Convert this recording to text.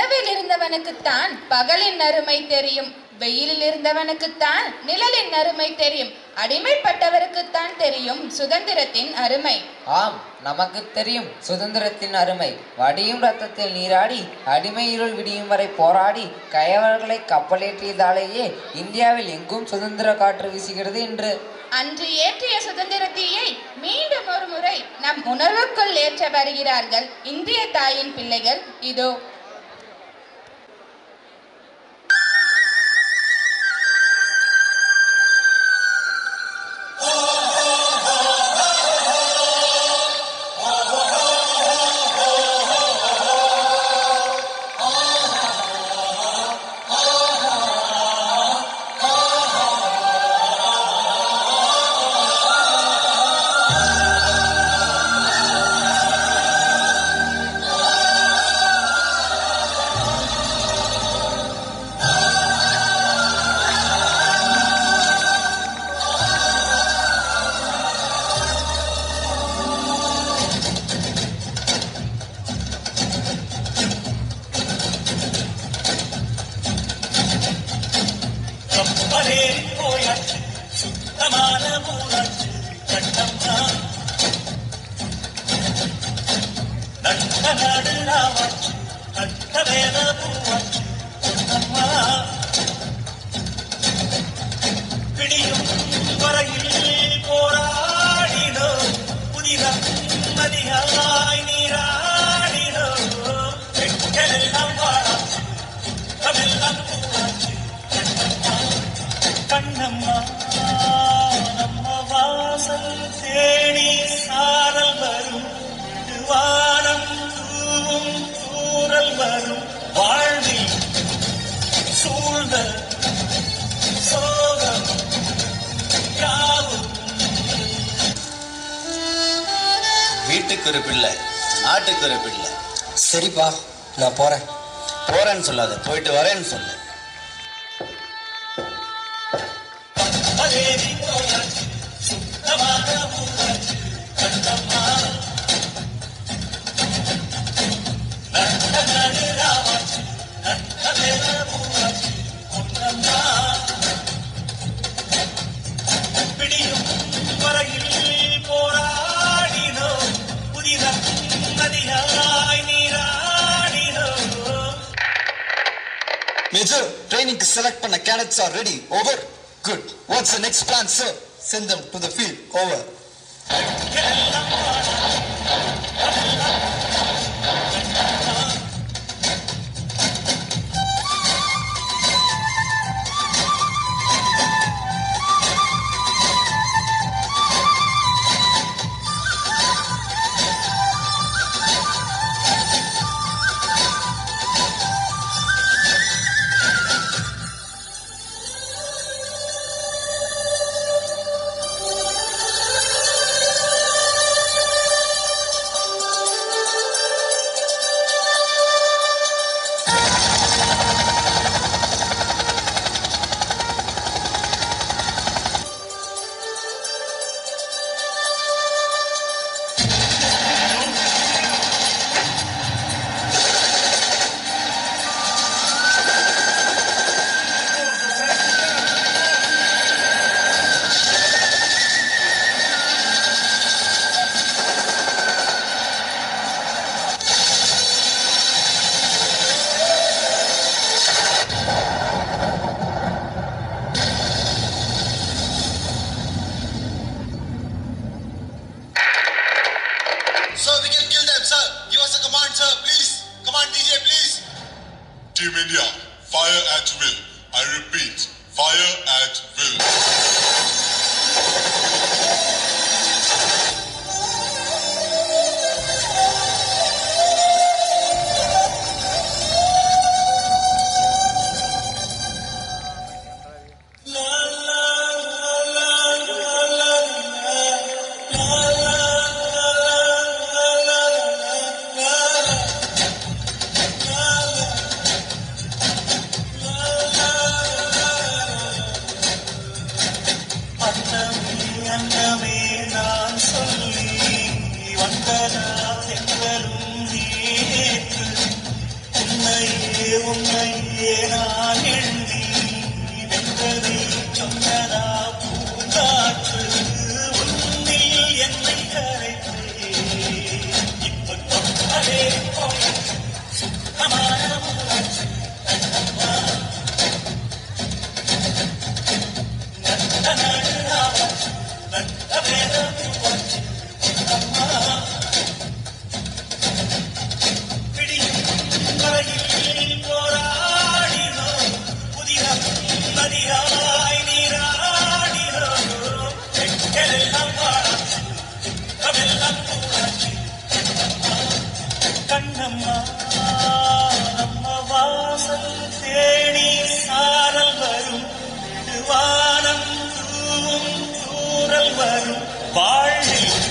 இரவில் இருந்தவனுக்குத்தான் பகலின் அருமை தெரியும் வெயிலில் இருந்தவனுக்குத்தான் நிழலின் அருமை தெரியும் அடிமைப்பட்டவருக்குத்தான் தெரியும் சுதந்திரத்தின் அருமை ஆம் நமக்கு தெரியும் சுதந்திரத்தின் அருமை வடியும் ரத்தத்தில் நீராடி அடிமை இருள் விடியும் வரை போராடி கயவர்களை கப்பலேற்றியதாலேயே இந்தியாவில் எங்கும் சுதந்திர காற்று வீசுகிறது என்று அன்று ஏற்றிய சுதந்திரத்தீயை மீண்டும் ஒரு முறை நம் உணர்வுக்குள் ஏற்ற வருகிறார்கள் இந்திய தாயின் பிள்ளைகள் இதோ கப்பலேறி போயாச்சு சுத்தமான ஊராச்சு கட்டம்மா நட்ட நாடு நாவாச்சு நட்ட வேத பூவாச்சு கட்டம்மா பிடியும் வரையில் போராடினோ புதிதம் நதியாய் நீராடினோ பெண்களெல்லாம் வாழாச்சு தமிழெல்லாம் பூவாச்சு கண்ணம்மா நம்ம வாசல் தேடி சாரல் வரும் வானம் தூவும் தூரல் வரும் வாழ்வில் சூழ்ந்த சோகம் யாவும் வீட்டுக்கு ஒரு பிள்ளை நாட்டுக்கு ஒரு பிள்ளை சரிப்பா நான் போறேன் போறேன்னு சொல்லாத போயிட்டு வரேன்னு சொல்லு அதேதி போயாச்சு சுத்தமான ஊராச்சு கண்ணம்மா நட்ட நடு ராவாச்சு நட்ட வேத பூவாச்சு பொன்னம்மா பிடியும் வரையில் போராடினோ புதித நதியாய் நீராடினோ மேஜர் ட்ரைனிங்க்கு செலக்ட் பண்ண cadets are ready over good what's the next plan sir send them to the field over Sir, we can kill them, sir. Give us a command, sir, please. Command DJ, please. Team India, fire at will. I repeat, fire at will. அன்னமே அன்னமே நான் சொல்லி வந்ததா செங்கலும் நேற்று உன்னையே உன்னையே நான் எண்ணி வென்றதை சொன்னதா பூங்காற்று உன்னில் என்னை கரைத்தே இப்ப தொட்டதே போய் சுத்தமான மூச்சு நட்ட நடுராவா நட்ட வேதம் போச்சு அம்மா பிடியும் வரையில் போராடினோம் புதினம் நதியாய் நீராடினோம் எங்களெல்லாம் பாடாச்சு கமெல்லாம் கூடாச்சு கண்ணம்மா நம்ம வாசல் தேடி சாரல் வரும் வானம் தூவும் தூரல் வரும் வாழ்வில்